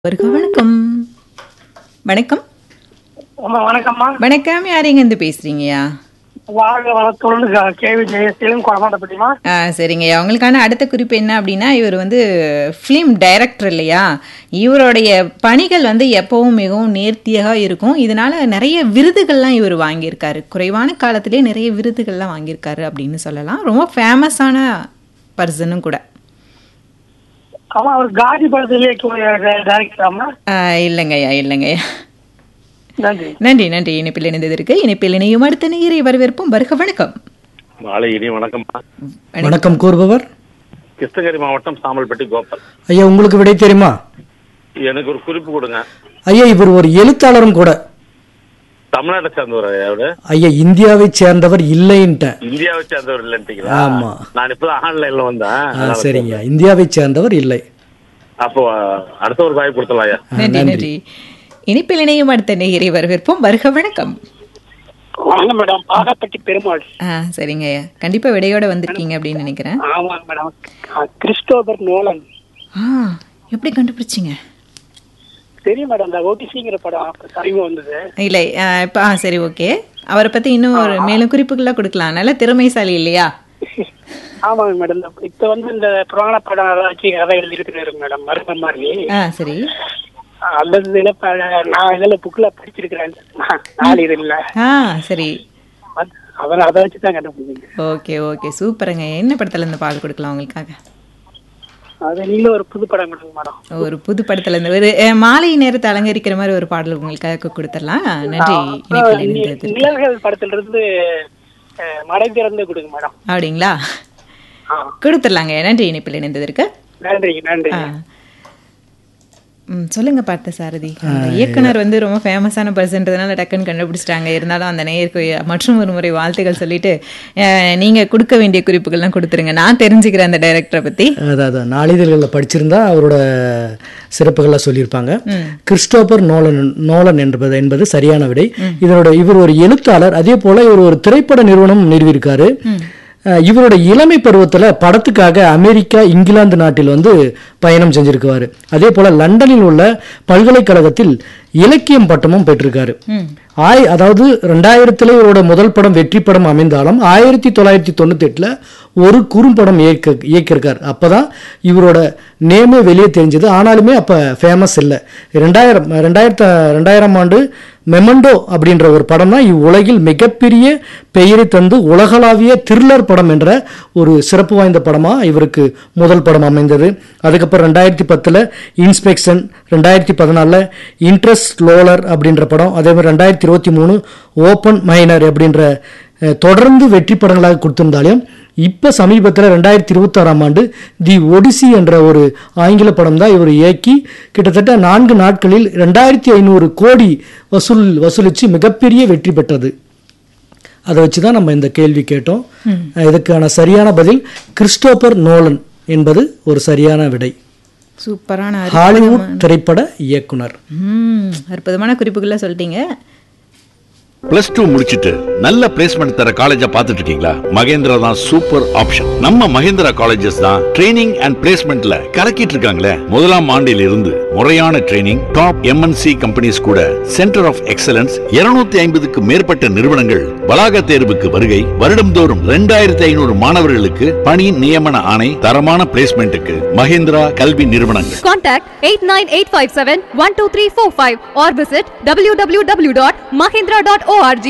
வருக வணக்கம் வணக்கம் அம்மா வணக்கம்மா வணக்கம் யார் எங்கேருந்து பேசுறீங்கய்யா வாழ்க வளத்தோடு கேவி ஜெயசீலன் குழமாட்டப்பட்டிமா ஆ சரிங்கய்யா உங்களுக்கான அடுத்த குறிப்பு என்ன அப்படின்னா இவர் வந்து ஃபிலிம் டைரக்டர் இல்லையா இவருடைய பணிகள் வந்து எப்பவும் மிகவும் நேர்த்தியாக இருக்கும் இதனால நிறைய விருதுகள்லாம் இவர் வாங்கியிருக்காரு குறைவான காலத்திலே நிறைய விருதுகள்லாம் வாங்கியிருக்காரு அப்படின்னு சொல்லலாம் ரொம்ப ஃபேமஸான பர்சனும் கூட ஆமா அவர் காதி படத்திலே டைரக்டராமா ஆ, இல்லைங்கய்யா இல்லைங்கய்யா நன்றி நன்றி நன்றி இணைப்பில் இணைந்ததற்கு இணைப்பில் இணையும் அடுத்த நேரை வரவேற்போம் வருக வணக்கம் மாலை இனி வணக்கம்மா வணக்கம் கூறுபவர் கிருஷ்ணகிரி மாவட்டம் சாமல்பட்டி கோபால் ஐயா உங்களுக்கு விடை தெரியுமா எனக்கு ஒரு குறிப்பு கொடுங்க ஐயா இவர் ஒரு எழுத்தாளரும் கூட தமிழ்நாட்டை சேர்ந்தவர் அவரு ஐயா இந்தியாவை சேர்ந்தவர் இல்லைன்ட்டேன் இந்தியாவை சேர்ந்தவர் இல்லைன்ட்டீங்களா ஆமா. நான் இப்பதான் ஆன்லைன்ல வந்தேன் ஆ, அதனால சரிங்க இந்தியாவை சேர்ந்தவர் இல்லை அப்போ அடுத்த ஒரு வாய்ப்பு கொடுத்தலாம் ஐயா நன்றி நன்றி இணைப்பில் இணையும் அடுத்த நேரை வரவேற்போம் வருக வணக்கம் வணக்கம் மேடம் பாகப்பட்டி பெருமாள் ஆ சரிங்க ஐயா கண்டிப்பா விடையோட வந்திருக்கீங்க அப்படின்னு நினைக்கிறேன் ஆமாங்க மேடம் கிறிஸ்டோபர் நோலன் ஆ எப்படி கண்டுபிடிச்சிங்க தெரியும் மேடம் அந்த ஓடிசிங்கிற படம் சரிவம் வந்தது இல்லை ஆ, இப்ப ஆ சரி ஓகே அவரை பத்தி இன்னும் ஒரு மேலும் குறிப்புகள்லாம் கொடுக்கலாம் நல்ல திறமைசாலி இல்லையா ஆமாங்க மேடம் இந்த- இப்ப வந்து இந்த புராண படம் ஏதாச்சும் கதை எழுதிருக்கிறாரு மேடம் மரும மாதிரி ஆ சரி அந்த இதுல ப- நான் இதுல புக்ல படிச்சிருக்கிறேன் நா- நாலு இது இல்ல ஆ சரி அவன் அதை வச்சு தான் கண்டுபிடிச்சிங்க ஓகே ஓகே சூப்பருங்க என்ன படத்துல இருந்து பால் கொடுக்கலாம் உங்களுக்காக அது நீங்களும் ஒரு புது படம் கொடுங்க மேடம் ஒரு புது படத்துல இருந்து ஒரு அஹ், மாலை நேரத்தை அலங்கரிக்கிற மாதிரி ஒரு பாடல் உங்களுக்காக கொடுத்துடலாம் நன்றி இணைப்பில் இணைந்தது நிழல்கள் படத்துல இருந்து அஹ், மடை திறந்து கொடுங்க மேடம் அப்படிங்களா ஆ கொடுத்துடலாங்க நன்றி இணைப்பில் இணைந்ததற்கு நன்றி நன்றி ஆ. ம், சொல்லுங்க பார்த்த சாரதி அந்த இயக்குனர் வந்து ரொம்ப ஃபேமஸான பர்சன்றதுனால டக்குன்னு கண்டுபிடிச்சிட்டாங்க இருந்தாலும் அந்த நேயருக்கு மற்றும் ஒரு முறை வாழ்த்துக்கள் சொல்லிட்டு அஹ், நீங்க கொடுக்க வேண்டிய குறிப்புகள்லாம் கொடுத்துருங்க நான் தெரிஞ்சுக்கிறேன் அந்த டைரக்டரை பத்தி அதாவது நாளிதழ்களில் படிச்சிருந்தா அவரோட சிறப்புகள்லாம் சொல்லியிருப்பாங்க கிறிஸ்டோபர் நோலன் நோலன் என்பது என்பது சரியான விடை இதனோட இவர் ஒரு எழுத்தாளர் அதே போல இவர் ஒரு திரைப்பட நிறுவனம் நிறுவியிருக்காரு அஹ் இவரோட இளமை பருவத்துல படத்துக்காக அமெரிக்கா இங்கிலாந்து நாட்டில் வந்து பயணம் செஞ்சிருக்குவாரு அதே போல லண்டனில் உள்ள பல்கலைக்கழகத்தில் இலக்கியம் பட்டமும் பெற்றிருக்காரு ஆய் அதாவது ரெண்டாயிரத்துல இவரோட முதல் படம் வெற்றி படம் அமைந்தாலும் ஆயிரத்தி தொள்ளாயிரத்தி தொண்ணூத்தி எட்டுல ஒரு குறும்படம் இயக்க இயக்கியிருக்கார் அப்பதான் இவரோட நேமே வெளியே தெரிஞ்சது ஆனாலுமே அப்ப ஃபேமஸ் இல்லை ரெண்டாயிரம் ரெண்டாயிரத்த ரெண்டாயிரம் ஆண்டு மெமண்டோ அப்படின்ற ஒரு படம் தான் இவ்வுலகில் மிகப்பெரிய பெயரை தந்து உலகளாவிய த்ரில்லர் படம் என்ற ஒரு சிறப்பு வாய்ந்த படமா இவருக்கு முதல் படம் அமைந்தது அதுக்கப்புறம் ரெண்டாயிரத்தி பத்துல இன்ஸ்பெக்ஷன் ரெண்டாயிரத்தி பதினாலில் இன்ட்ரெஸ்ட் லோலர் அப்படின்ற படம் அதே மாதிரி ரெண்டாயிரத்தி இருபத்தி மூணு ஓப்பன் மைனர் அப்படின்ற அஹ், தொடர்ந்து வெற்றி படங்களாக கொடுத்திருந்தாலும் இப்போ சமீபத்தில் ரெண்டாயிரத்தி இருபத்தாறாம் ஆண்டு தி ஒடிசி என்ற ஒரு ஆங்கில படம் தான் இவர் இயக்கி கிட்டத்தட்ட நான்கு நாட்களில் ரெண்டாயிரத்தி ஐநூறு கோடி வசூல் வசூலித்து மிகப்பெரிய வெற்றி பெற்றது அதை வச்சு தான் நம்ம இந்த கேள்வி கேட்டோம் அஹ், இதுக்கான சரியான பதில் கிறிஸ்டோபர் நோலன் என்பது ஒரு சரியான விடை சூப்பரான அரு- ஹாலிவுட் திரைப்பட இயக்குனர் ம், அற்புதமான குறிப்புகளை சொல்லிட்டீங்க பிளஸ் டூ முடிச்சிட்டு நல்ல பிளேஸ்மெண்ட் தர காலேஜா பார்த்துட்டு இருக்கீங்களா மகேந்திரா தான் சூப்பர் ஆப்ஷன் நம்ம மகேந்திரா காலேஜஸ் தான் ட்ரைனிங் அண்ட் பிளேஸ்மெண்ட்ல கலக்கிட்டு இருக்காங்களே முதலாம் ஆண்டில் இருந்து முறையான ட்ரைனிங் டாப் எம்என்சி கம்பெனிஸ் கூட சென்டர் ஆஃப் எக்ஸலன்ஸ் 250 ஐம்பதுக்கு மேற்பட்ட நிறுவனங்கள் வளாக தேர்வுக்கு வருகை வருடம்தோறும் ரெண்டாயிரத்தி ஐநூறு மாணவர்களுக்கு பணி நியமன ஆணை தரமான பிளேஸ்மெண்ட்டுக்கு மகேந்திரா கல்வி நிறுவனங்கள் Contact 89857-12345 or visit www.mahindra.org.